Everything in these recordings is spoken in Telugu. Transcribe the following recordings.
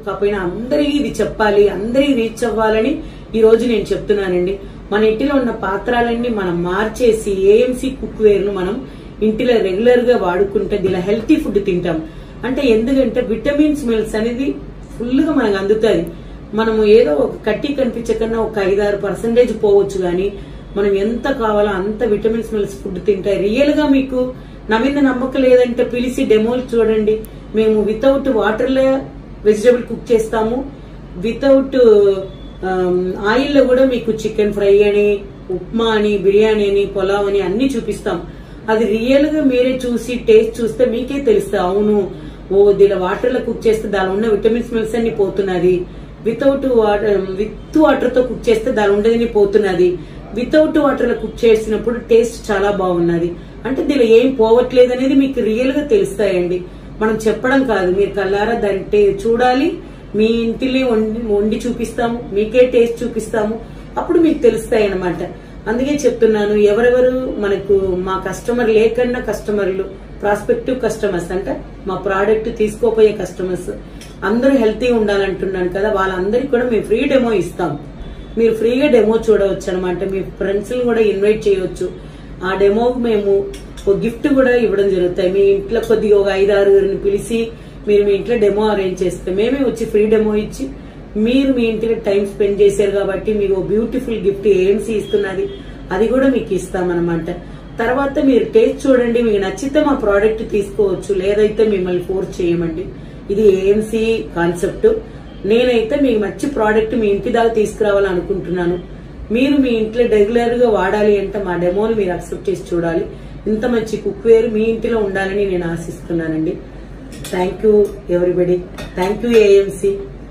కాకపోయినా అందరికీ ఇది చెప్పాలి అందరికీ రీచ్ అవ్వాలని ఈ రోజు నేను చెప్తున్నానండి మన ఇంటిలో ఉన్న పాత్రలన్నీ మనం మార్చేసి ఏఎంసీ కుక్ వేర్ ను మనం ఇంటిలో రెగ్యులర్ గా వాడుకుంటే ఇలా హెల్తీ ఫుడ్ తింటాం అంటే ఎందుకంటే విటమిన్స్ మిల్స్ అనేది ఫుల్ గా మనకు అందుతుంది మనము ఏదో ఒక కట్టి కనిపించకన్నా ఒక ఐదారు పర్సెంటేజ్ పోవచ్చు కానీ మనం ఎంత కావాలో అంత విటమిన్స్ మిల్స్ ఫుడ్ తింటాయి రియల్ గా మీకు నా మీద నమ్మకం లేదంటే పిలిచి డెమోలు చూడండి మేము వితౌట్ వాటర్ లో వెజిటబుల్ కుక్ చేస్తాము వితౌట్ ఆయిల్ లో కూడా మీకు చికెన్ ఫ్రై అని ఉప్మా అని బిర్యానీ అని పులావ్ అని అన్ని చూపిస్తాం అది రియల్ గా మీరే చూసి టేస్ట్ చూస్తే మీకే తెలుస్తుంది అవును ఓ దీని వాటర్ లో కుక్ చేస్తే దాని ఉన్న విటమిన్స్ మిల్స్ అన్ని పోతున్నది వితౌట్ వాటర్ విత్ వాటర్ తో కుక్ చేస్తే దాని ఉండేది పోతున్నది వితౌట్ వాటర్ లో కుక్ చేసినప్పుడు టేస్ట్ చాలా బాగున్నది అంటే దీనిలో ఏం పోవట్లేదు అనేది మీకు రియల్ గా తెలుస్తాయండి మనం చెప్పడం కాదు మీరు కల్లారా దాన్ని టే- చూడాలి మీ ఇంటిని వండి వండి చూపిస్తాము మీకే టేస్ట్ చూపిస్తాము అప్పుడు మీకు తెలుస్తాయి అన్నమాట అందుకే చెప్తున్నాను ఎవరెవరు మనకు మా కస్టమర్ లేకన్నా కస్టమర్లు ప్రాస్పెక్టివ్ కస్టమర్స్ అంటే మా ప్రోడక్ట్ తీసుకోపోయే కస్టమర్స్ అందరూ హెల్తీ ఉండాలంటున్నాను కదా వాళ్ళందరికీ కూడా మేము ఫ్రీ డెమో ఇస్తాం మీరు ఫ్రీగా డెమో చూడవచ్చు అనమాట మీ ఫ్రెండ్స్ కూడా ఇన్వైట్ చేయవచ్చు ఆ డెమోకి మేము ఒక గిఫ్ట్ కూడా ఇవ్వడం జరుగుతాయి మీ ఇంట్లో కొద్దిగా ఒక ఐదు ఆరుగురిని పిలిచి మీరు మీ ఇంట్లో డెమో అరేంజ్ చేస్తే మేమే వచ్చి ఫ్రీ డెమో ఇచ్చి మీరు మీ ఇంటికి టైం స్పెండ్ చేశారు కాబట్టి మీకు బ్యూటిఫుల్ గిఫ్ట్ ఏఎంసీ ఇస్తున్నది అది కూడా మీకు ఇస్తామన్నమాట తర్వాత మీరు టేస్ట్ చూడండి మీకు నచ్చితే మా ప్రోడక్ట్ తీసుకోవచ్చు లేదైతే మిమ్మల్ని ఫోర్స్ చేయమండి ఇది ఏఎంసీ కాన్సెప్ట్ నేనైతే మీకు మంచి ప్రోడక్ట్ మీ ఇంటి దాకా తీసుకురావాలనుకుంటున్నాను మీరు మీ ఇంట్లో రెగ్యులర్ గా వాడాలి అంటే మా డెమోని మీరు అక్సెప్ట్ చేసి చూడాలి ఇంత మంచి కుక్ వేర్ మీ ఇంటిలో ఉండాలని నేను ఆశిస్తున్నానండి thank you everybody thank you AMC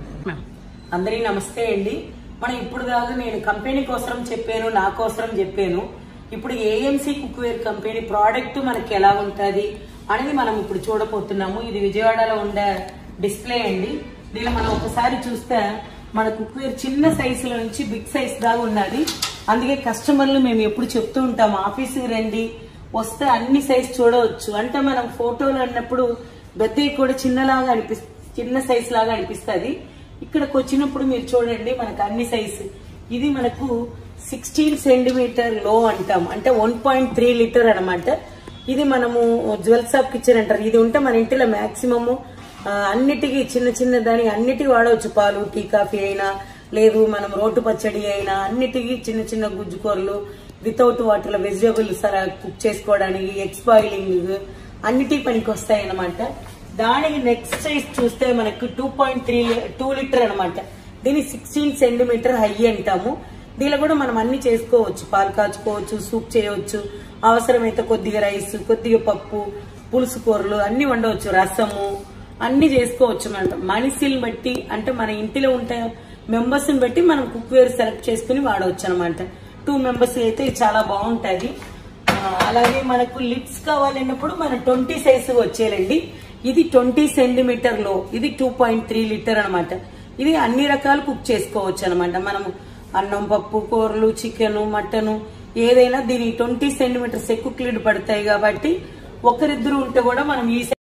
అందరికీ నమస్తే అండి మనం ఇప్పుడు దాకా నేను కంపెనీ కోసం చెప్పాను నా కోసం చెప్పాను ఇప్పుడు ఏఎంసీ కుక్వేర్ కంపెనీ ప్రోడక్ట్ మనకి ఎలా ఉంటది అనేది మనం ఇప్పుడు చూడబోతున్నాము ఇది విజయవాడలో ఉండే డిస్ప్లే అండి దీనిలో మనం ఒకసారి చూస్తే మన కుక్వేర్ చిన్న సైజులో నుంచి బిగ్ సైజ్ దాకా ఉన్నది అందుకే కస్టమర్లు మేము ఎప్పుడు చెప్తూ ఉంటాం ఆఫీస్కి రండి వస్తే అన్ని సైజ్ చూడవచ్చు అంటే మనం ఫోటోలు అన్నప్పుడు పెద్దవి కూడా చిన్నలాగా అనిపి చిన్న సైజ్ లాగా అనిపిస్తుంది ఇక్కడికి వచ్చినప్పుడు మీరు చూడండి మనకు అన్ని సైజు ఇది మనకు సిక్స్టీన్ సెంటీమీటర్ లో అంటాం అంటే వన్ పాయింట్ త్రీ లీటర్ అనమాట ఇది మనము జ్యువెల్ షాప్ కిచెన్ అంటారు ఇది ఉంటే మన ఇంటిలో మాక్సిమము అన్నిటికీ చిన్న చిన్న దాని అన్నిటికీ వాడవచ్చు పాలు టీ కాఫీ అయినా లేదు మనం రోడ్డు పచ్చడి అయినా అన్నిటికీ చిన్న చిన్న గుజ్జుకూరలు వితౌట్ వాటర్ వెజిటేబుల్స్ అలా కుక్ చేసుకోవడానికి ఎగ్స్ బాయిలింగ్ అన్నిటికీ పనికి వస్తాయి అనమాట దానికి నెక్స్ట్ సైజ్ చూస్తే మనకు two point three two litre అనమాట దీని సిక్స్టీన్ సెంటీమీటర్ హై అంటాము దీనిలో కూడా మనం అన్ని చేసుకోవచ్చు పాలు కాచుకోవచ్చు సూప్ చేయవచ్చు అవసరమైతే కొద్దిగా రైస్ కొద్దిగా పప్పు పులుసు కూరలు అన్ని వండవచ్చు రసము అన్ని చేసుకోవచ్చు మనం మనిషిని బట్టి అంటే మన ఇంటిలో ఉంటే మెంబర్స్ ని బట్టి మనం కుక్ వేర్ సెలెక్ట్ చేసుకుని వాడవచ్చు అనమాట టూ మెంబర్స్ అయితే ఇది చాలా బాగుంటది ఆ, అలాగే మనకు లిప్స్ కావాలన్నప్పుడు మన ట్వంటీ సైజ్ వచ్చేయాలండి ఇది ట్వంటీ సెంటీమీటర్ లో ఇది టూ పాయింట్ త్రీ లీటర్ అనమాట ఇది అన్ని రకాలు కుక్ చేసుకోవచ్చు అనమాట మనం అన్నం పప్పు కూరలు చికెన్ మటన్ ఏదైనా దీని ట్వంటీ సెంటీమీటర్స్ ఎక్కువ క్లీడ్ పడతాయి కాబట్టి ఒకరిద్దరు ఉంటే కూడా మనం ఈ